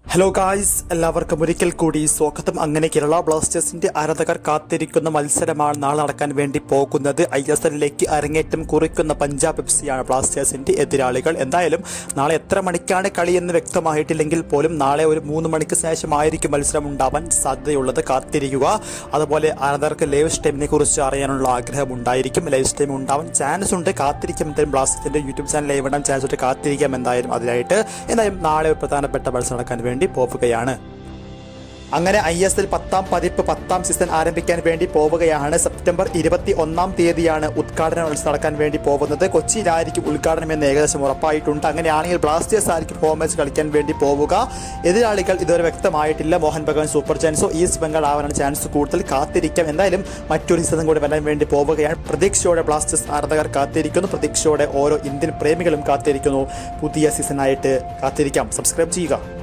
hello guys എല്ലാവർക്കും ഒരിക്കൽ കൂടി സ്വാഗതം അങ്ങനെ കേരള ബ്ലാസ്റ്റേഴ്സിന്റെ ആരാധകർ കാത്തിരിക്കുന്ന മത്സരമാണ് നാളെ നടക്കാൻ വേണ്ടി പോകുന്നത് ഐ എസ് എല്ലിലേക്ക് അരങ്ങേറ്റം കുറിക്കുന്ന പഞ്ചാബ് എഫ് സിയാണ് ബ്ലാസ്റ്റേഴ്സിന്റെ എതിരാളികൾ എന്തായാലും നാളെ എത്ര മണിക്കാണ് കളി എന്ന് വ്യക്തമായിട്ടില്ലെങ്കിൽ പോലും നാളെ ഒരു മൂന്ന് മണിക്ക് ശേഷമായിരിക്കും മത്സരം ഉണ്ടാവാൻ സാധ്യതയുള്ളത് കാത്തിരിക്കുക അതുപോലെ ആരാധകർക്ക് ലൈവ് സ്ട്രീമിനെ കുറിച്ച് അറിയാനുള്ള ആഗ്രഹം ഉണ്ടായിരിക്കും ലൈവ് സ്ട്രീം ഉണ്ടാവാൻ ചാൻസ് ഉണ്ട് കാത്തിരിക്കും എന്തായാലും ബ്ലാസ്റ്റേഴ്സിന്റെ യൂട്യൂബ് ചാനൽ ലൈവ് ഇടാൻ ചാൻസ് ഉണ്ട് കാത്തിരിക്കാം എന്തായാലും അതിനായിട്ട് എന്തായാലും നാളെ ഒരു പ്രധാനപ്പെട്ട മത്സരം നടക്കാൻ വേണ്ടി പോവുകയാണ് അങ്ങനെ ഐ എസ് എൽ പത്താം പതിപ്പ് പത്താം സീസൺ ആരംഭിക്കാൻ വേണ്ടി പോവുകയാണ് സെപ്റ്റംബർ ഇരുപത്തി ഒന്നാം തീയതിയാണ് ഉദ്ഘാടന മത്സരം നടക്കാൻ വേണ്ടി പോകുന്നത് കൊച്ചിയിലായിരിക്കും ഉദ്ഘാടനം എന്ന് ഏകദേശം ഉറപ്പായിട്ടുണ്ട് അങ്ങനെയാണെങ്കിൽ ബ്ലാസ്റ്റേഴ്സ് ആയിരിക്കും ഹോം മാച്ച് കളിക്കാൻ വേണ്ടി പോവുക എതിരാളികൾ ഇതുവരെ വ്യക്തമായിട്ടില്ല മോഹൻ ബഗാൻ സൂപ്പർ ജയൻസോ ഈസ്റ്റ് ബംഗാൾ ആവാനാണ് ചാൻസ് കൂടുതൽ കാത്തിരിക്കാം എന്തായാലും മറ്റൊരു സീസൺ കൂടി വരാൻ വേണ്ടി പോവുകയാണ് പ്രതീക്ഷയോടെ ബ്ലാസ്റ്റേഴ്സ് ആരാധകർ കാത്തിരിക്കുന്നു പ്രതീക്ഷയോടെ ഓരോ ഇന്ത്യൻ പ്രേമികളും കാത്തിരിക്കുന്നു പുതിയ സീസണായിട്ട് കാത്തിരിക്കാം സബ്സ്ക്രൈബ് ചെയ്യുക